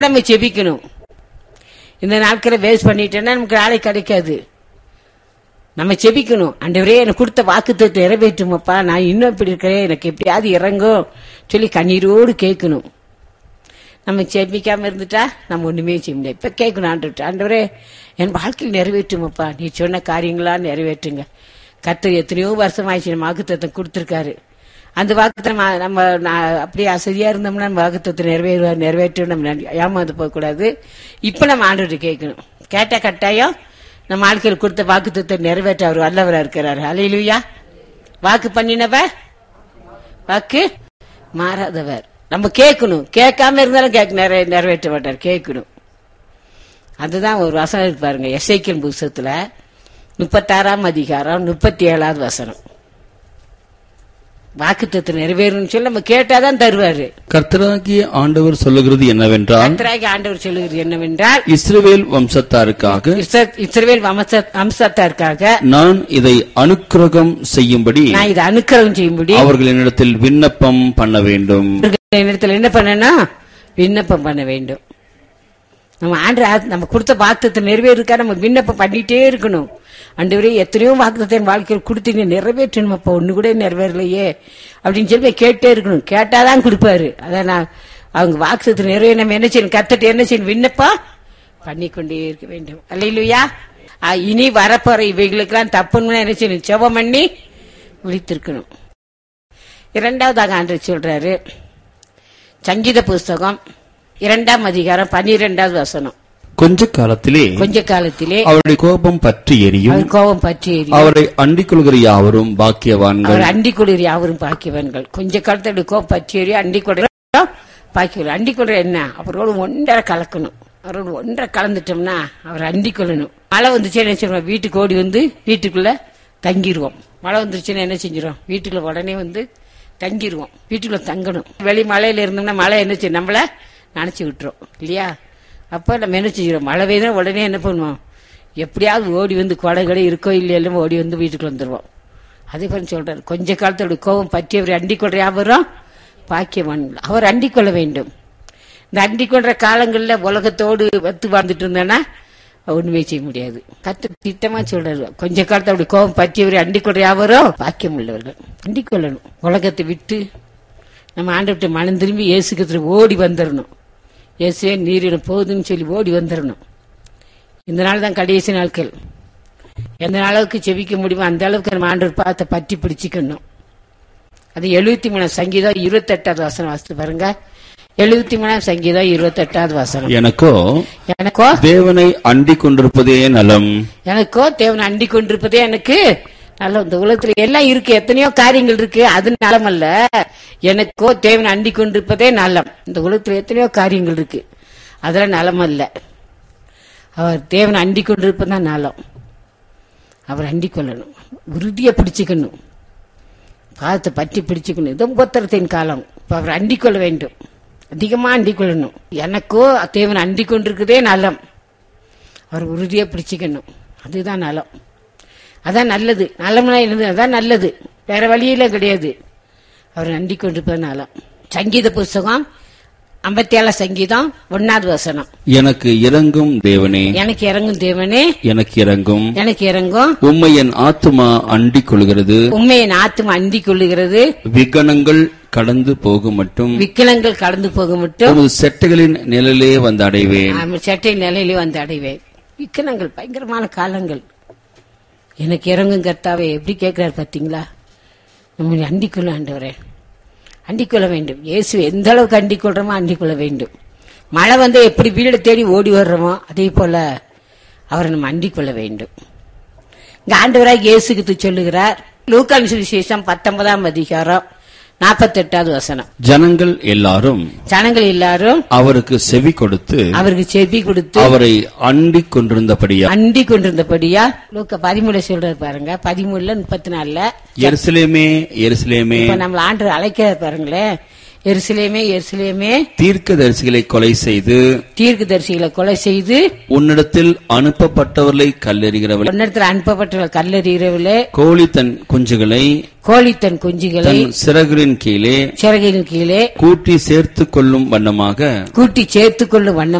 நம்ம செபிக்கணும் இந்த நாட்களை வேஸ்ட் பண்ணிட்டேன்னா நமக்கு நாளை கிடைக்காது நம்ம செபிக்கணும் ஆண்டவரே எனக்கு கொடுத்த வாக்குத்தத்தை நிறைவேற்றுமப்பா நான் இன்னும் இப்படி இருக்கிறேன் எனக்கு எப்படியாவது இறங்கும் சொல்லி கண்ணீரோடு கேட்கணும் நம்ம செபிக்காம இருந்துட்டா நம்ம ஒண்ணுமே செய்ய முடியாது இப்ப கேட்கணும் ஆண்டு ஆண்டவரே என் வாழ்க்கையில் நிறைவேற்றுமப்பா நீ சொன்ன காரியங்களா நிறைவேற்றுங்க கர்த்தர் எத்தனையோ வருஷம் ஆயிடுச்சு நம்ம வாக்குத்தத்தை கொடுத்துருக்காரு அந்த வாக்குத்தை நம்ம நம்ம நான் அப்படியே அசதியா இருந்தோம்னா நம்ம வாக்குத்தத்தை நிறைவேறுவார் நிறைவேற்றும் நம்ம நன்றி- ஏமாந்து போகக்கூடாது இப்ப நம்ம ஆண்டு கேட்கணும் கேட்டா கட்டாயம் நம்ம வாழ்க்கையில் கொடுத்த வாக்குத்தத்தை நிறைவேற்ற அவர் வல்லவரா இருக்கிறார் அலையிலுயா வாக்கு பண்ணினவர் வாக்கு மாறாதவர் நம்ம கேட்கணும் கேட்காம இருந்தாலும் கேட்க நிறைவே நிறைவேற்ற மாட்டார் கேட்கணும் அதுதான் ஒரு வசனம் இருக்கு பாருங்க எஸ்ஐக்கியல் புஸ்தகத்துல முப்பத்தாறாம் அதிகாரம் முப்பத்தி ஏழாவது வசனம் வாக்குத்தத்தை நிறைவேறும்னு சொல்லி நம்ம கேட்டாதான் தருவாரு கர்த்தராகிய ஆண்டவர் சொல்லுகிறது என்னவென்றால் கர்த்தராகி ஆண்டவர் சொல்லுகிறது என்னவென்றால் இஸ்ரவேல் வம்சத்தாருக்காக இஸ்ர- இஸ்ரவேல் வம்ச- வம்சத்தாருக்காக நான் இதை அனுக்கிரகம் செய்யும்படி நான் இதை அனுக்கிரகம் செய்யும்படி அவர்களினிடத்தில் விண்ணப்பம் பண்ண வேண்டும் இடத்துல என்ன பண்ணணும் விண்ணப்பம் பண்ண வேண்டும் நம்ம ஆண்டு நம்ம கொடுத்த வாக்குத்தத்தை நிறைவேறுக்கா நம்ம விண்ணப்பம் பண்ணிட்டே இருக்கணும் ஆண்டவரே எத்தனையோ வாக்குத்தத்தை என் வாழ்க்கையில் கொடுத்தீங்க நிறைவேற்றணும் அப்ப ஒண்ணு கூட நிறைவேறலையே அப்படின்னு சொல்லி போய் கேட்டே இருக்கணும் கேட்டாதான் கொடுப்பாரு அதான் நான் அவங்க வாக்குத்தத்தை நிறைவே நம்ம என்ன செய்யணும் கத்துட்டு என்ன செய்யணும் விண்ணப்பம் பண்ணிக்கொண்டே இருக்க வேண்டும் அல்லையிலுயா இனி வரப்போற இவைகளுக்கெல்லாம் தப்புன்னு என்ன செய்யணும் செவம் பண்ணி விழித்திருக்கணும் இரண்டாவதாக ஆண்டு சொல்றாரு சங்கீத புஸ்தகம் இரண்டாம் அதிகாரம் பன்னிரெண்டாவது வசனம் கொஞ்ச காலத்திலே கொஞ்ச காலத்திலே அவருடைய கோபம் பற்றி எரியும் அவர் கோபம் பற்றி எரியும். அவரை அண்டிக் கொள்கிற யாவரும் பாக்கியவான்கள் அவர் அண்டி குளிர் யாவரும் பாக்கியவன்கள் கொஞ்ச காலத்தோட கோபம் பற்றி எரியும் அண்டி குளிர் பாக்கியவர் அண்டி குளிர் என்ன அவரோடு ஒன்றரை கலக்கணும் அவரோடு ஒன்றரை கலந்துட்டோம்னா அவர் அண்டி கொள்ளணும் மழை வந்துச்சுன்னா என்ன செய்வோம் வீட்டுக்கு ஓடி வந்து வீட்டுக்குள்ள தங்கிடுவோம் மழை வந்துருச்சுன்னா என்ன செஞ்சிடும் வீட்டுக்குள்ள உடனே வந்து தங்கிடுவோம் வீட்டுக்குள்ள தங்கணும் வெளி மழையில இருந்தோம்னா மழை என்ன செய்யும் நம்மள நினைச்சு விட்டுரும் இல்லையா அப்ப நம்ம என்ன செஞ்சிடும் மழை பெய்தா உடனே என்ன பண்ணுவோம் எப்படியாவது ஓடி வந்து கொடை கடை இருக்கோ இல்லையோ ஓடி வந்து வீட்டுக்குள்ள வந்துருவோம் அதே போல சொல்றாரு கொஞ்ச காலத்தோட கோபம் பற்றியவர் அண்டிக் கொள்ற யாவரும் பாக்கியவான் அவர் அண்டிக் கொள்ள வேண்டும் இந்த அண்டிக் கொள்ற காலங்கள்ல உலகத்தோடு வத்து வாழ்ந்துட்டு இருந்தேன்னா ஒண்ணுமே செய்ய முடியாது கத்து திட்டமா சொல்றாரு கொஞ்ச காலத்தை அப்படி கோபம் பற்றியவர் அண்டிக் கொள்ற யாவரும் பாக்கியம் உள்ளவர்கள் அண்டிக் கொள்ளணும் உலகத்தை விட்டு நம்ம ஆண்டு மனம் திரும்பி இயேசுக்கு ஓடி வந்துடணும் இயேசுவே நீரிடம் போகுதுன்னு சொல்லி ஓடி வந்துடணும் இந்த நாள் தான் கடைசி நாட்கள் எந்த அளவுக்கு செவிக்க முடியுமோ அந்த அளவுக்கு நம்ம ஆண்டவர் பார்த்த பற்றி பிடிச்சிக்கணும் அது எழுபத்தி மூணாம் சங்கீதம் இருபத்தெட்டாவது வசனம் வாசித்து பாருங்க எழுபத்தி மூணாம் சங்கீதம் இருபத்தெட்டாவது வசனம் எனக்கோ எனக்கோ தேவனை அண்டிக் கொண்டிருப்பதே நலம் எனக்கோ தேவன் அண்டி கொண்டிருப்பதே எனக்கு நல்ல இந்த உலகத்துல எல்லாம் இருக்கு எத்தனையோ காரியங்கள் இருக்கு அது நலம் அல்ல எனக்கோ தேவன் அண்டி கொண்டிருப்பதே நலம் இந்த உலகத்துல எத்தனையோ காரியங்கள் இருக்கு அதெல்லாம் நலம் அல்ல அவர் தேவன் அண்டி கொண்டிருப்பதான் நலம் அவர் அண்டிக் கொள்ளணும் உறுதியை பிடிச்சுக்கணும் பாதத்தை பற்றி பிடிச்சுக்கணும் இது உபத்திரத்தின் காலம் இப்ப அவர் அண்டிக் கொள்ள வேண்டும் அதிகமா அண்டிக் கொள்ளணும் எனக்கோ தேவன் அண்டிக் கொண்டிருக்கிறதே நலம் அவர் உறுதியா பிடிச்சுக்கணும் அதுதான் நலம் அதான் நல்லது நலம்னா என்னது அதான் நல்லது வேற வழியில கிடையாது அவர் நன்றி கொண்டிருப்பது நலம் சங்கீத புஸ்தகம் ஐம்பத்தி ஏழு சங்கீதம் ஒன்னாவது வசனம் எனக்கு இறங்கும் தேவனே எனக்கு இறங்கும் தேவனே எனக்கு இறங்கும் எனக்கு இறங்கும் உம்மை என் ஆத்துமா அண்டிக் கொள்கிறது உண்மையை ஆத்தும் அண்டி கொள்ளுகிறது விகனங்கள் கடந்து போகும் மட்டும் விக்கலங்கள் கடந்து போக மட்டும் உமது செட்டைகளின் நிழலே வந்து அடைவேன் ஆமா, சட்டை நிலையிலே வந்து அடைவேன் விக்கலங்கள் பயங்கரமான காலங்கள் எனக்கு இறங்கும் கர்த்தாவே எப்படி கேட்கிறார் பாத்தீங்களா நம்மளை அண்டிக்கொள்ள ஆண்டவரே அண்டிக்கொள்ள வேண்டும் இயேசு எந்த அளவுக்கு அண்டிக் கொள்றோமோ அண்டிக் கொள்ள வேண்டும் மழை வந்து எப்படி வீடு தேடி ஓடி வர்றோமோ அதே போல அவரை நம்ம அண்டிக் கொள்ள வேண்டும் இங்க ஆண்டவராக இயேசுக்கு சொல்லுகிறார் லூக்கான் சுவிசேஷம் பத்தொன்பதாம் அதிகாரம் நாற்பத்தெட்டாவது வசனம் ஜனங்கள் எல்லாரும் ஜனங்கள் எல்லாரும் அவருக்கு செவி கொடுத்து அவருக்கு செவி கொடுத்து அவரை அண்டிக் கொண்டிருந்தபடியா அண்டி கொண்டிருந்தபடியா லூக்க பதிமூணு சொல்றாரு பாருங்க பதிமூணுல முப்பத்தி நாலுல எருசலேமே எருசலேமே இப்ப நம்மள ஆண்டு அழைக்கிறார் பாருங்களேன் எருசலேமே எருசலேமே தீர்க்கதரிசிகளை கொலை செய்து தீர்க்கதரிசிகளை கொலை செய்து உன்னிடத்தில் அனுப்பப்பட்டவர்களை கல்லெறிகிறவள் ஒன்னத்துல அனுப்பப்பட்ட கல்லறிகிறவிலே கோழி தன் குஞ்சுகளை கோழி தன் குஞ்சுகளை தன் சிறகுகளின் கீழே சிறகின் கீழே கூட்டி சேர்த்துக் கொள்ளும் வண்ணமாக கூட்டி சேர்த்துக் கொள்ளும் வண்ணம்